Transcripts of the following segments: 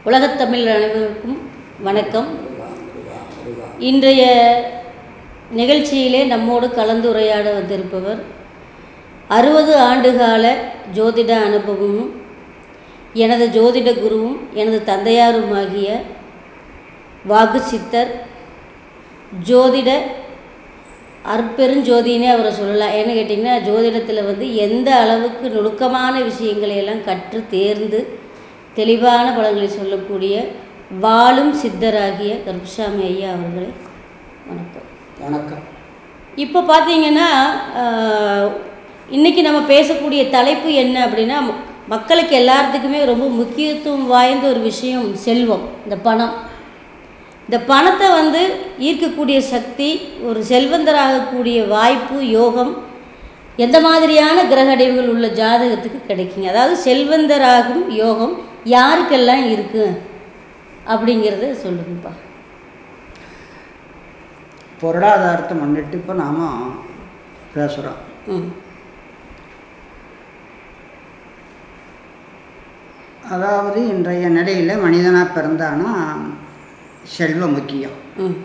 உலகத்தமிழ் அனைவருக்கும் வணக்கம் இன்றைய நிகழ்ச்சியிலே நம்மோடு கலந்துரையாட வந்திருப்பவர் அறுபது ஆண்டுகால ஜோதிட அனுபவமும் எனது ஜோதிட குருவும் எனது தந்தையாருமாகிய வாகு சித்தர் ஜோதிட அற்பெருஞ்சோதினே அவரை சொல்லலாம் ஏன்னு கேட்டிங்கன்னா ஜோதிடத்தில் வந்து எந்த அளவுக்கு நுணுக்கமான விஷயங்களை எல்லாம் கற்று தேர்ந்து தெளிவான பலன்களை சொல்லக்கூடிய வாழும் சித்தராகிய கருப்பசாமி ஐயா அவர்களை வணக்கம் வணக்கம் இப்போ பார்த்தீங்கன்னா ஆஹ், இன்னைக்கு நம்ம பேசக்கூடிய தலைப்பு என்ன அப்படின்னா ம- மக்களுக்கு எல்லாத்துக்குமே ரொம்ப முக்கியத்துவம் வாய்ந்த ஒரு விஷயம் செல்வம் இந்த பணம் இந்த பணத்தை வந்து ஈர்க்கக்கூடிய சக்தி ஒரு செல்வந்தராகக்கூடிய வாய்ப்பு யோகம் எந்த மாதிரியான கிரக அடைவுகள் உள்ள ஜாதகத்துக்கு கிடைக்குங்க அதாவது செல்வந்தராகும் யோகம் யாருக்கெல்லாம் இருக்கு அப்படிங்கிறத சொல்லுங்கப்பா பொருளாதாரத்தை முன்னிட்டு இப்போ நாம் பேசுகிறோம் ம் அதாவது இன்றைய நிலையில் மனிதனாக பிறந்தானா செல்வம் முக்கியம் ம்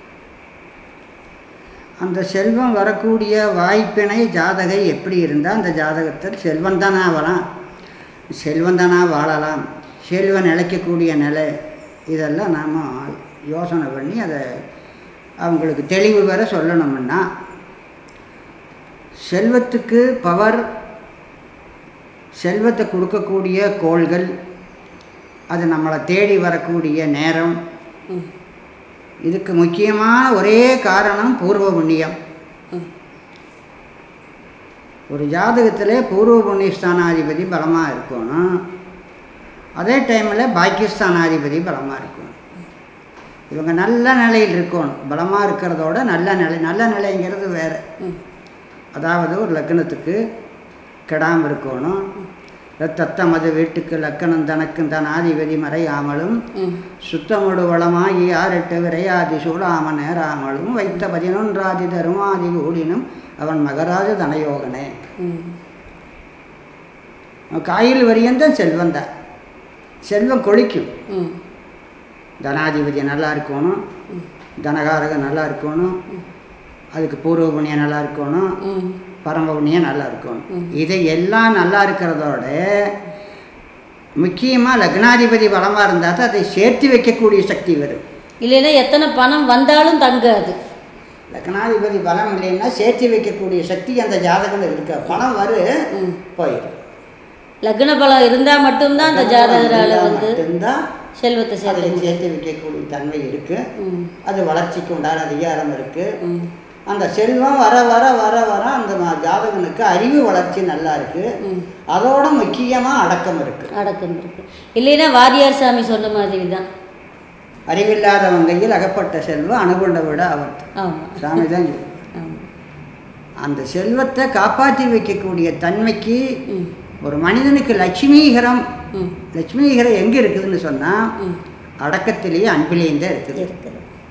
அந்த செல்வம் வரக்கூடிய வாய்ப்பினை ஜாதகை எப்படி இருந்தால் அந்த ஜாதகத்தில் செல்வந்தானா ஆகலாம் செல்வந்தானா வாழலாம் செல்வம் நிலைக்கக்கூடிய நிலை இதெல்லாம் நாம் யோசனை பண்ணி அதை அவங்களுக்கு தெளிவு பெற சொல்லணும்னா செல்வத்துக்கு பவர் செல்வத்தை கொடுக்கக்கூடிய கோள்கள் அது நம்மளை தேடி வரக்கூடிய நேரம் ம் இதுக்கு முக்கியமான ஒரே காரணம் பூர்வ புண்ணியம் ம் ஒரு ஜாதகத்தில் பூர்வ புண்ணியஸ்தானாதிபதி பலமாக இருக்கணும் அதே டைமில் பாக்கியஸ்தானாதிபதி பலமாக இருக்கணும் இவங்க நல்ல நிலையில் இருக்கணும் பலமாக இருக்கிறதோட நல்ல நிலை நல்ல நிலைங்கிறது வேறு ம் அதாவது ஒரு லக்னத்துக்கு கெடாமல் இருக்கணும் தத்தம் அது வீட்டுக்கு லக்கணம் தனக்கும் தன் ஆதிபதி மறையாமலும் ம் சுத்தமுடு வளமாகி ஆரெட்டு விரையாதி சூடாம நேராமலும் வைத்த பதினொன்றாதி தருமாதி கூடினும் அவன் மகராஜ தனயோகனே ம் காயில் வரியந்தான் செல்வம் தான் செல்வம் கொளிக்கும் ம் தனாதிபதி நல்லா இருக்கணும் தனகாரகம் நல்லா இருக்கணும் அதுக்கு பூர்வ புண்ணியம் நல்லா இருக்கணும் ம் பரம புண்ணியம் நல்லா இருக்கணும் ம். இது எல்லாம் நல்லா இருக்கிறதோட முக்கியமாக லக்னாதிபதி பலமாக இருந்தால் தான் அதை சேர்த்து வைக்கக்கூடிய சக்தி வரும் இல்லைன்னா எத்தனை பணம் வந்தாலும் தங்காது லக்னாதிபதி பலம் இல்லைன்னா சேர்த்து வைக்கக்கூடிய சக்தி அந்த ஜாதகம் இருக்க பணம் வரும் ம் போயிடும் லக்ன பலம் இருந்தால் மட்டும்தான் அந்த ஜாதகரால் வந்து மட்டும்தான் செல்வத்தை சேர்க்க அதை முடியும் சேர்த்து வைக்கக்கூடிய தன்மை இருக்கு ம் அது வளர்ச்சிக்கு உண்டான அதிகாரம் இருக்கு ம் அந்த செல்வம் வர வர வர வர அந்த ம- ஜாதகனுக்கு அறிவு வளர்ச்சி நல்லா இருக்கு ம் அதோட முக்கியமாக அடக்கம் இருக்கு அடக்கம் இருக்கு இல்லைன்னா வாரியார் சாமி சொன்ன மாதிரி தான் அறிவில்லாதவன் கையில் அகப்பட்ட செல்வம் அணுகுண்ட விட ஆபத்து ஆமாம் சாமி தான் சொல்லுவார். ஆமாம் அந்த செல்வத்தை காப்பாற்றி வைக்கக்கூடிய தன்மைக்கு ம் ஒரு மனிதனுக்கு லட்சுமிகரம் ம் லட்சுமிகரம் எங்கே இருக்குதுன்னு சொன்னால் ம் அடக்கத்திலேயே அன்பிலேயும் தான் இருக்குது இருக்குது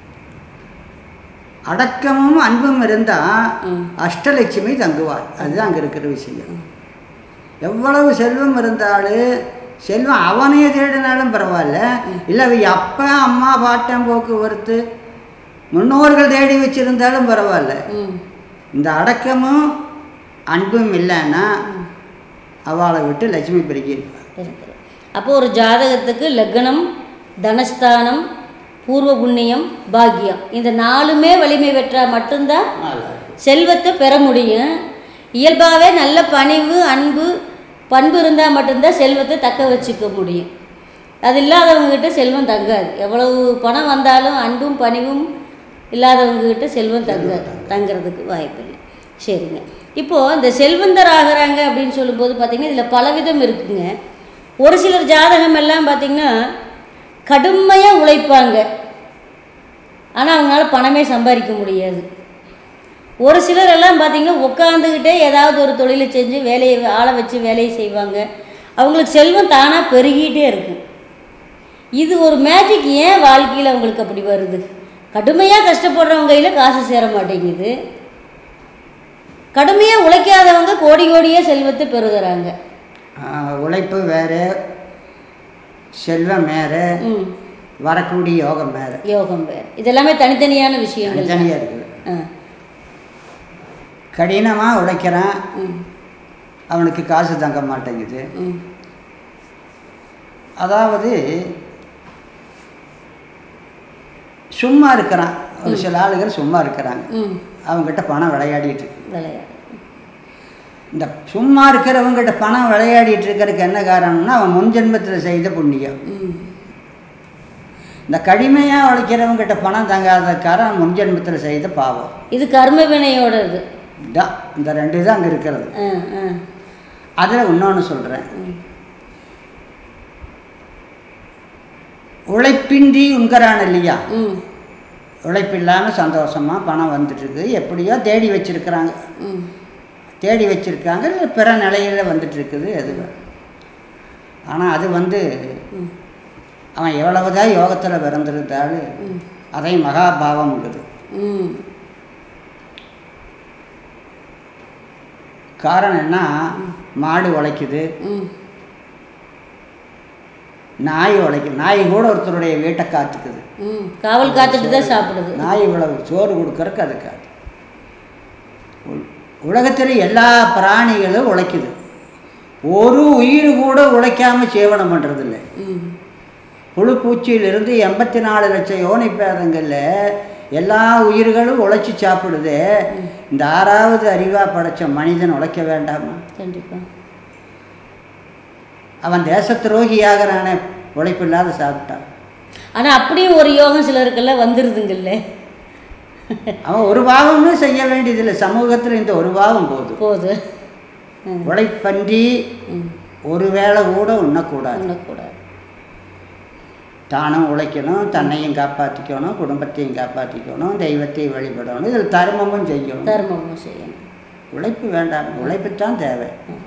அடக்கமும் அன்பும் இருந்தால் ம் அஷ்டலட்சுமி தங்குவார் அதுதான் அங்கே இருக்கிற விஷயம் எவ்வளவு செல்வம் இருந்தாலும் செல்வம் அவனையே தேடினாலும் பரவாயில்ல இல்லை அவ அப்பா அம்மா பாட்டன் போக்குவரத்து முன்னோர்கள் தேடி வச்சிருந்தாலும் பரவாயில்ல ம் இந்த அடக்கமும் அன்பும் இல்லைன்னா அவளை விட்டு லட்சுமி பிரிக்கிடுவார் இருக்குது அப்போ ஒரு ஜாதகத்துக்கு லக்னம் தனஸ்தானம் பூர்வ புண்ணியம் பாக்கியம் இந்த நாலுமே வலிமை பெற்றால் மட்டும்தான் செல்வத்தை பெற முடியும் இயல்பாகவே நல்ல பணிவு அன்பு பண்பு இருந்தால் மட்டும்தான் செல்வத்தை தக்க வச்சுக்க முடியும் அது இல்லாதவங்ககிட்ட செல்வம் தங்காது எவ்வளவு பணம் வந்தாலும் அன்பும் பணிவும் இல்லாதவங்ககிட்ட செல்வம் தங்க தங்கிறதுக்கு வாய்ப்பில்லை சரிங்க இப்போது இந்த செல்வந்தர் ஆகிறாங்க அப்படின்னு சொல்லும்போது பார்த்திங்கன்னா இதில் பலவிதம் இருக்குங்க ஒரு சிலர் ஜாதகம் எல்லாம் பார்த்திங்கன்னா கடுமையாக உழைப்பாங்க ஆனால் அவங்களால பணமே சம்பாதிக்க முடியாது ஒரு சிலர் எல்லாம் பார்த்தீங்கன்னா உட்காந்துக்கிட்டே ஏதாவது ஒரு தொழிலை செஞ்சு வேலையை ஆளை வச்சு வேலையை செய்வாங்க அவங்களுக்கு செல்வம் தானாக பெருகிட்டே இருக்கும் இது ஒரு மேஜிக் ஏன் வாழ்க்கையில் அவங்களுக்கு அப்படி வருது கடுமையாக கஷ்டப்படுறவங்க கையில் காசு சேர மாட்டேங்குது கடுமையாக உழைக்காதவங்க கோடி கோடியே செல்வத்தை பெறுகிறாங்க ஆஹ், உழைப்பு வேறு செல்வம் மேற ம் வரக்கூடிய யோகம் மேற யோகம் வேறு இதெல்லாமே தனித்தனியான விஷயங்கள் தான். தனியாக இருக்குது ஆ கடினமாக உழைக்கிறான் ம் அவனுக்கு காசு தங்க மாட்டேங்குது ம் அதாவது சும்மா இருக்கிறான் ஒரு சில ஆளுகள் சும்மா இருக்கிறாங்க ம் அவங்ககிட்ட பணம் விளையாடிட்டு இருக்கு விளையாடு இந்த சும்மா இருக்கிறவங்ககிட்ட பணம் விளையாடிட்டு இருக்கிறதுக்கு என்ன காரணம்னா அவன் முன் ஜென்மத்தில் செய்த புண்ணியம் ம் இந்த கடுமையாக உழைக்கிறவங்ககிட்ட பணம் தங்காத காரணம் முன் ஜென்மத்தில் செய்த பாவம் இது கர்ம வினையோட இது இதான் இந்த ரெண்டு தான் அங்கே இருக்கிறது ஆ ஆ அதில் இன்னொன்று சொல்கிறேன் ம் உழைப்பின்றி உண்கிறான் இல்லையா ம் உழைப்பில்லாமல் சந்தோஷமாக பணம் வந்துட்டுருக்கு எப்படியோ தேடி வச்சிருக்கிறாங்க ம் தேடி வச்சிருக்காங்க இல்லை பிற நிலையில் வந்துட்டுருக்குது அது ஆனால் அது வந்து ம் அவன் எவ்வளவுதான் யோகத்தில் பிறந்திருந்தாலும் ம் அதை மகாபாவம் இருக்குது ம் காரணம் என்ன மாடு உழைக்குது ம் நாய் உழைக்குது நாய் கூட ஒருத்தருடைய வீட்டை காத்துக்குது ம் காவல் காத்துட்டு தான் சாப்பிடுது நாய் இவ்வளவு சோறு கொடுக்கறக்கு அது காத்து உ- உலகத்தில் எல்லா பிராணிகளும் உழைக்குது ஒரு உயிர் கூட உழைக்காம சேவனம் பண்ணுறதில்ல ம் புழு பூச்சியிலிருந்து எண்பத்தி நாலு லட்சம் யோனி பேதங்களில் எல்லா உயிர்களும் உழைச்சி சாப்பிடுது இந்த ஆறாவது அறிவாக படைச்ச மனிதன் உழைக்க வேண்டாமா கண்டிப்பா அவன் தேச துரோகியாகிறானே உழைப்பில்லாத சாப்பிட்டான் ஆனா அப்படியும் ஒரு யோகம் சிலருக்கெல்லாம் வந்துருதுங்கல்ல அவன் ஒரு பாவமும் செய்ய வேண்டியதில்லை சமூகத்தில் இந்த ஒரு பாவம் போதும் போது ம் உழைப்பன்றி ம் ஒரு வேளை கூட உண்ணக்கூடாது பண்ணக்கூடாது தானும் உழைக்கணும் தன்னையும் காப்பாற்றிக்கணும் குடும்பத்தையும் காப்பாற்றிக்கணும் தெய்வத்தை வழிபடணும் இதில் தர்மமும் செய்யணும் தர்மமும் செய்யணும் உழைப்பு வேண்டாம் உழைப்புத்தான் தேவை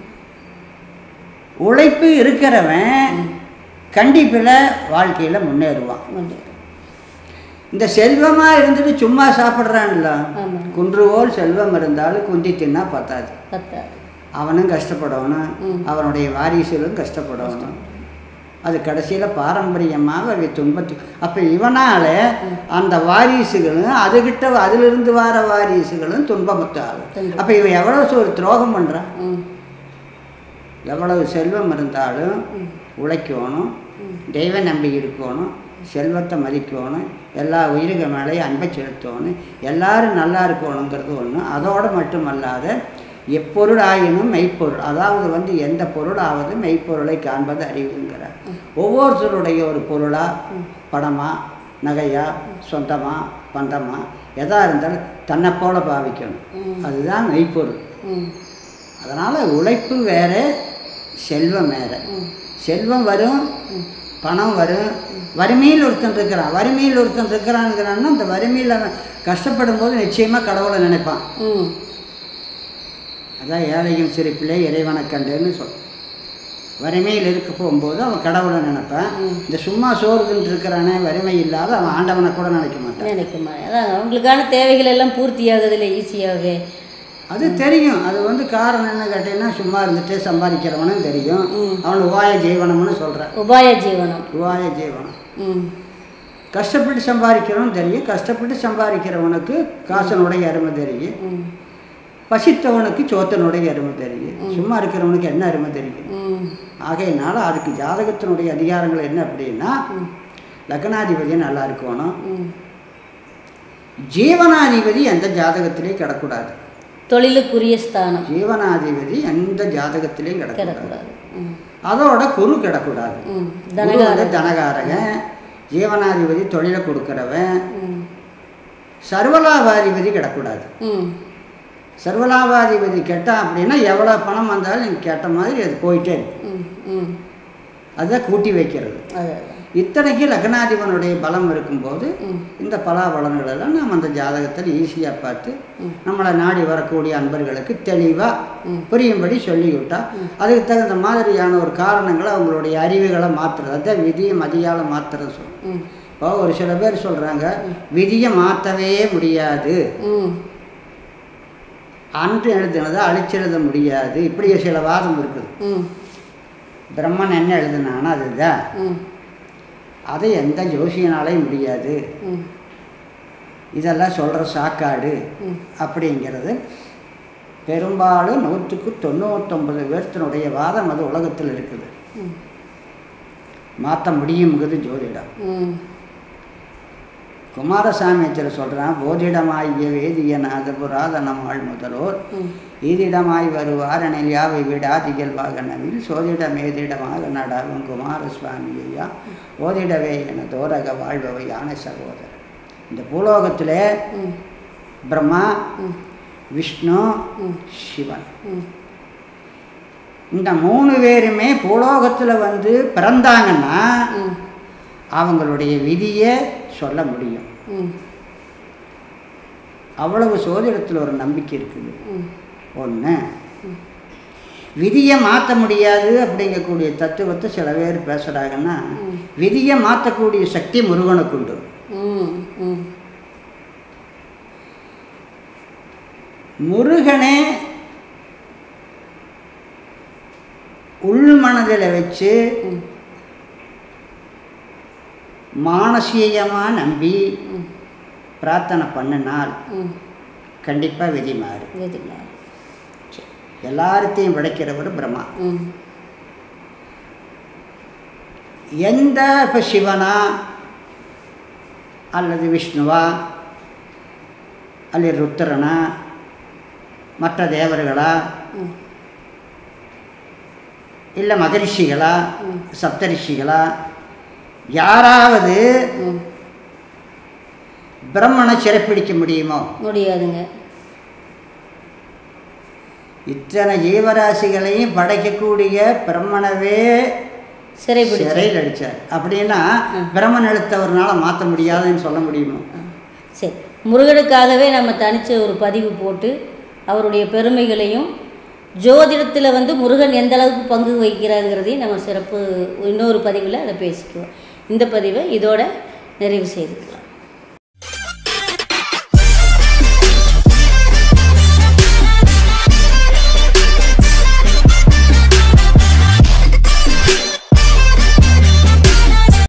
உழைப்பு இருக்கிறவன் கண்டிப்பில் வாழ்க்கையில் முன்னேறுவான் உண்டு. இந்த செல்வமாக இருந்துட்டு சும்மா சாப்பிட்றான்ல ஆமா குன்றுவோல் செல்வம் இருந்தாலும் குந்தி தின்னா பத்தாது பத்தாது அவனும் கஷ்டப்படணும் ம். அவனுடைய வாரிசுகளும் கஷ்டப்படணும் அது கடைசியில் பாரம்பரியமாக அவை துன்பத்து அப்போ இவனால் அந்த வாரிசுகளும் அதுகிட்ட அதிலிருந்து வர வாரிசுகளும் துன்பமுத்தாகும் துன்பம். அப்போ இவன் எவ்வளோ ஒரு துரோகம் பண்ணுறான் ம் எவ்வளவு செல்வம் இருந்தாலும் ம். உழைக்கணும் தெய்வ நம்பி இருக்கணும் செல்வத்தை மதிக்கணும் எல்லா உயிர்கள் மேலேயும் அன்பை செலுத்தணும் எல்லாரும் நல்லா இருக்கணுங்கிறது ஒன்று அதோடு மட்டுமல்லாத எப்பொருள் ஆயினும் மெய்ப்பொருள் அதாவது வந்து எந்த பொருளாவது மெய்ப்பொருளை காண்பது அறிவுங்கிறார் ஒவ்வொருத்தருடைய ஒரு பொருளாக பணமா நகையா சொந்தமா பந்தமா எதா இருந்தாலும் தன்னை போல பாவிக்கணும் ம். அதுதான் மெய்ப்பொருள் ம் அதனால் உழைப்பு வேறு செல்வம் வேறு ம் செல்வம் வரும் பணம் வரும் வறுமையில் ஒருத்தன் இருக்கிறான் வறுமையில் ஒருத்தன் இருக்கிறான்ங்கிறான்னா அந்த வறுமையில் அவன் கஷ்டப்படும் போது நிச்சயமாக கடவுளை நினைப்பான் ம் அதான் ஏழையின் சிரிப்பிலே இறைவனை கண்டுன்னு சொல் வறுமையில் இருக்க போகும்போது அவன் கடவுளை நினைப்பான் ம். இந்த சும்மா சோறுதுன்னு இருக்கிறானே வறுமை இல்லாத அவன் ஆண்டவனை கூட நினைக்க மாட்டான் நினைக்க மாட்டேன் அதான் அவங்களுக்கான தேவைகள் எல்லாம் பூர்த்தி ஆகுதுல்ல ஈஸியாகவே அது தெரியும் அது வந்து காரணம் என்ன கேட்டீங்கன்னா சும்மா இருந்துட்டே சம்பாதிக்கிறவனும் தெரியும் ம். அவன் உபாய ஜீவனம்னு சொல்கிறான் உபாய ஜீவனம் உபாய ஜீவனம் ம் கஷ்டப்பட்டு சம்பாதிக்கிறவனும் தெரியும் கஷ்டப்பட்டு சம்பாதிக்கிறவனுக்கு காசனுடைய அருமை தெரியும் ம் பசித்தவனுக்கு சோத்தனுடைய அருமை தெரியும் சும்மா இருக்கிறவனுக்கு என்ன அருமை தெரியும் ம் ஆகையினால அதுக்கு ஜாதகத்தினுடைய அதிகாரங்கள் என்ன அப்படின்னா ம். லக்னாதிபதி நல்லா இருக்கணும் ம் ஜீவனாதிபதி எந்த ஜாதகத்திலையும் கிடக்கூடாது தொழிலுக்குரிய ஸ்தானம் ஜீவனாதிபதி எந்த ஜாதகத்திலையும் கிடக்கூடாது கிடக்கூடாது ம் அதோட குரு கிடக்கூடாது ம் குரு வந்து தனகாரம் தனகாரகன் ஜீவனாதிபதி தொழிலை கொடுக்குறவன் ம் சர்வலாபாதிபதி கிடக்கூடாது ம் சர்வலாபாதிபதி கேட்டான் அப்படின்னா எவ்வளோ பணம் வந்தாலும் நீங்கள் கேட்ட மாதிரி அது போயிட்டே இருக்கு ம் ம் அதுதான் கூட்டி வைக்கிறது அது அதான். இத்தனைக்கு லக்னாதிபனுடைய பலம் இருக்கும்போது ம் இந்த பலாபலன்கள் எல்லாம் நாம் அந்த ஜாதகத்தில் ஈஸியாக பார்த்து ம். நம்மளை நாடி வரக்கூடிய அன்பர்களுக்கு தெளிவாக ம். புரியும்படி சொல்லிவிட்டா அதுக்கு தகுந்த மாதிரியான ஒரு காரணங்களை அவங்களுடைய அறிவுகளை மாற்றுறது அதான் விதியை மதியால் மாற்றுறது சொல்லும் ம் இப்போ ஒரு சில பேர் சொல்கிறாங்க விதியை மாற்றவே முடியாது ம் அன்று எழுதுனதை அழிச்செழுத முடியாது இப்படி சில வாதம் இருக்குது ம் பிரம்மன் என்ன எழுதுனானோ அதுதான் ம் அதை எந்த ஜோசியனாலையும் முடியாது ம் இதெல்லாம் சொல்கிற சாக்காடு ம் அப்படிங்கிறது பெரும்பாலும் நூற்றுக்கு தொண்ணூத்தொம்பது பேர்த்தினுடைய வாதம் அது உலகத்தில் இருக்குது ம் மாற்ற முடியுங்கிறது ஜோதிடம் ம் குமாரசாமியத்தில் சொல்கிறான் போதிடமாகிய வேதியநாத புராதனமாள் முதலோர் ம் ஈதிடமாய் வருவார் எனில் யாவை விடாதிகள் வாகனவில் சோதிட மேதிடமாக நடாவும் குமாரசுவாமி ஐயா ஓதிடவே என தோரக வாழ்பவை யானை சகோதரர் இந்த பூலோகத்தில் ம் பிரம்மா ம் விஷ்ணு ம் சிவன் ம் இந்த மூணு பேருமே பூலோகத்தில் வந்து பிறந்தாங்கன்னா ம் அவங்களுடைய விதியை சொல்ல முடியும் ம் அவ்வளவு சோதிடத்தில் ஒரு நம்பிக்கை இருக்குது ம் ஒன்று விதியை மாற்ற முடியாது அப்படிங்கக்கூடிய தத்துவத்தை சில பேர் பேசுகிறாங்கன்னா ம். விதியை மாற்றக்கூடிய சக்தி முருகனுக்கு உண்டு ம் ம் முருகனே உள் மனதில் வச்சு ம் மானசீகமாக நம்பி ம் பிரார்த்தனை பண்ணினால் ம் கண்டிப்பாக விதி மாறும் இதுங்களா சரி எல்லார்த்தையும் படைக்கிறவர் பிரம்மா ம் எந்த இப்போ சிவனா அல்லது விஷ்ணுவா அல்லது ருத்திரனா மற்ற தேவர்களா ம் இல்லை மகரிஷிகளா ம். சப்தரிஷிகளா யாராவது ம் பிரம்மனை சிறைப்பிடிக்க முடியுமோ முடியாதுங்க இத்தனை ஜீவராசிகளையும் படைக்கக்கூடிய பிரம்மனவே சிறை பிடிச்சு சிறையில் அடித்தார் அப்படின்னா ஆ. பிரம்மன் எழுத்தவர்னால மாற்ற முடியாதுன்னு சொல்ல முடியுமோ சரி முருகனுக்காகவே நம்ம தனிச்ச ஒரு பதிவு போட்டு அவருடைய பெருமைகளையும் ஜோதிடத்தில் வந்து முருகன் எந்த அளவுக்கு பங்கு வகிக்கிறாங்கிறதையும் நம்ம சிறப்பு இன்னொரு பதிவில் அதை பேசிக்குவோம் இந்த பதிவை இதோட நிறைவு செய்துக்கலாம்